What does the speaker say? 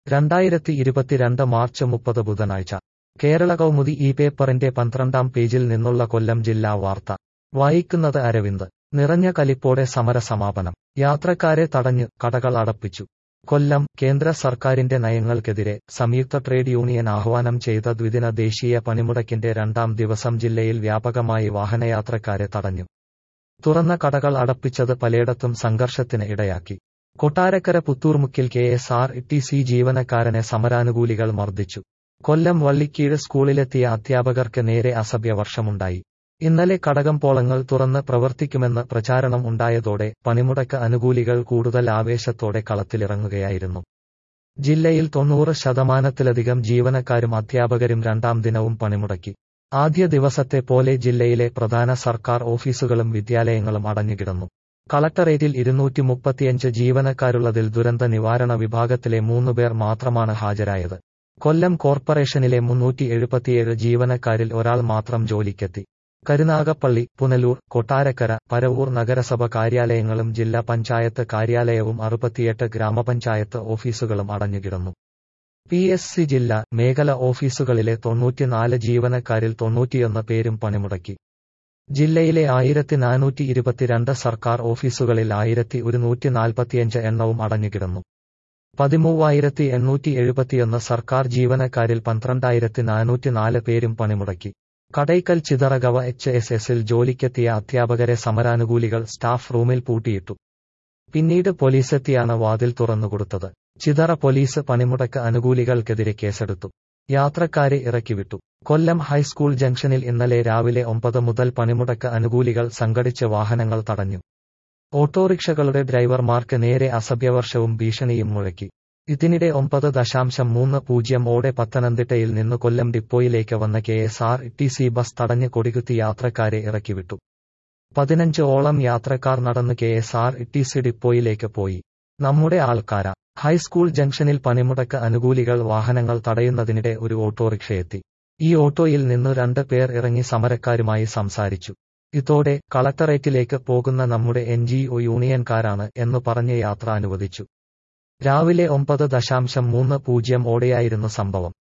രണ്ടായിരത്തി ഇരുപത്തിരണ്ട് മാർച്ച് മുപ്പത് ബുധനാഴ്ച കേരള കൗമുദി ഈ പേപ്പറിന്റെ പന്ത്രണ്ടാം പേജിൽ നിന്നുള്ള കൊല്ലം ജില്ലാ വാർത്ത വായിക്കുന്നത് അരവിന്ദ് നിറഞ്ഞ കലിപ്പോടെ സമരസമാപനം യാത്രക്കാരെ തടഞ്ഞ് കടകൾ അടപ്പിച്ചു കൊല്ലം കേന്ദ്ര സർക്കാരിന്റെ നയങ്ങൾക്കെതിരെ സംയുക്ത ട്രേഡ് യൂണിയൻ ആഹ്വാനം ചെയ്ത ദ്വിദിന ദേശീയ പണിമുടക്കിന്റെ രണ്ടാം ദിവസം ജില്ലയിൽ വ്യാപകമായി വാഹനയാത്രക്കാരെ തടഞ്ഞു തുറന്ന കടകൾ അടപ്പിച്ചത് പലയിടത്തും സംഘർഷത്തിന് ഇടയാക്കി കൊട്ടാരക്കര പുത്തൂർമുക്കിൽ K S R T C ജീവനക്കാരനെ സമരാനുകൂലികൾ മർദ്ദിച്ചു കൊല്ലം വള്ളിക്കീഴ് സ്കൂളിലെത്തിയ അധ്യാപകർക്ക് നേരെ അസഭ്യവർഷമുണ്ടായി ഇന്നലെ കടകംപോളങ്ങൾ തുറന്ന് പ്രവർത്തിക്കുമെന്ന് പ്രചാരണം ഉണ്ടായതോടെ പണിമുടക്ക് അനുകൂലികൾ കൂടുതൽ ആവേശത്തോടെ കളത്തിലിറങ്ങുകയായിരുന്നു ജില്ലയിൽ തൊണ്ണൂറ് ശതമാനത്തിലധികം ജീവനക്കാരും അധ്യാപകരും രണ്ടാം ദിനവും പണിമുടക്കി ആദ്യ ദിവസത്തെ പോലെ ജില്ലയിലെ പ്രധാന സർക്കാർ ഓഫീസുകളും വിദ്യാലയങ്ങളും അടഞ്ഞുകിടന്നു കളക്ടറേറ്റിൽ ഇരുന്നൂറ്റി മുപ്പത്തിയഞ്ച് ജീവനക്കാരുള്ളതിൽ ദുരന്ത നിവാരണ വിഭാഗത്തിലെ മൂന്നുപേർ മാത്രമാണ് ഹാജരായത് കൊല്ലം കോർപ്പറേഷനിലെ മുന്നൂറ്റി എഴുപത്തിയേഴ് ജീവനക്കാരിൽ ഒരാൾ മാത്രം ജോലിക്കെത്തി കരുനാഗപ്പള്ളി പുനലൂർ കൊട്ടാരക്കര പരവൂർ നഗരസഭ കാര്യാലയങ്ങളും ജില്ലാ പഞ്ചായത്ത് കാര്യാലയവും അറുപത്തിയെട്ട് ഗ്രാമപഞ്ചായത്ത് ഓഫീസുകളും അടഞ്ഞുകിടന്നു പി എസ് സി ജില്ല മേഖല ഓഫീസുകളിലെ തൊണ്ണൂറ്റിനാല് ജീവനക്കാരിൽ തൊണ്ണൂറ്റിയൊന്ന് പേരും പണിമുടക്കി ജില്ലയിലെ ആയിരത്തി നാനൂറ്റി ഇരുപത്തിരണ്ട് സർക്കാർ ഓഫീസുകളിൽ ആയിരത്തി ഒരുന്നൂറ്റി നാൽപ്പത്തിയഞ്ച് എണ്ണവും അടഞ്ഞുകിടന്നു പതിമൂവായിരത്തി എണ്ണൂറ്റി എഴുപത്തിയൊന്ന് സർക്കാർ ജീവനക്കാരിൽ പന്ത്രണ്ടായിരത്തി നാനൂറ്റി നാല് പേരും പണിമുടക്കി കടയ്ക്കൽ ചിതറകവ എച്ച് എസ് എസിൽ ജോലിക്കെത്തിയ അധ്യാപകരെ സമരാനുകൂലികൾ സ്റ്റാഫ് റൂമിൽ പൂട്ടിയിട്ടു പിന്നീട് പോലീസെത്തിയാണ് വാതിൽ തുറന്നുകൊടുത്തത് ചിതറ പോലീസ് പണിമുടക്ക് അനുകൂലികൾക്കെതിരെ കേസെടുത്തു യാത്രക്കാരെ ഇറക്കിവിട്ടു കൊല്ലം ഹൈസ്കൂൾ ജംഗ്ഷനിൽ ഇന്നലെ രാവിലെ ഒമ്പത് മുതൽ പണിമുടക്ക് അനുകൂലികൾ സംഘടിച്ച് വാഹനങ്ങൾ തടഞ്ഞു ഓട്ടോറിക്ഷകളുടെ ഡ്രൈവർമാർക്ക് നേരെ അസഭ്യവർഷവും ഭീഷണിയും മുഴക്കി ഇതിനിടെ ഒമ്പത് ദശാംശം മൂന്ന് പൂജ്യം ഓടെ പത്തനംതിട്ടയിൽ നിന്ന് കൊല്ലം ഡിപ്പോയിലേക്ക് വന്ന K S R T C bus തടഞ്ഞ് കൊടികുത്തി യാത്രക്കാരെ ഇറക്കിവിട്ടു പതിനഞ്ച് ഓളം യാത്രക്കാർ നടന്ന് K S R T C ഡിപ്പോയിലേക്ക് പോയി നമ്മുടെ ആൾക്കാര ഹൈസ്കൂൾ ജംഗ്ഷനിൽ പണിമുടക്ക് അനുകൂലികൾ വാഹനങ്ങൾ തടയുന്നതിനിടെ ഒരു ഓട്ടോറിക്ഷയെത്തി ഈ ഓട്ടോയിൽ നിന്ന് രണ്ട് പേർ ഇറങ്ങി സമരക്കാരുമായി സംസാരിച്ചു ഇതോടെ കളക്ടറേറ്റിലേക്ക് പോകുന്ന നമ്മുടെ എൻ ജി ഒ യൂണിയൻകാരാണ് എന്ന് പറഞ്ഞ് യാത്ര അനുവദിച്ചു രാവിലെ ഒമ്പത് ദശാംശം മൂന്ന് പൂജ്യം ഓടെയായിരുന്നു സംഭവം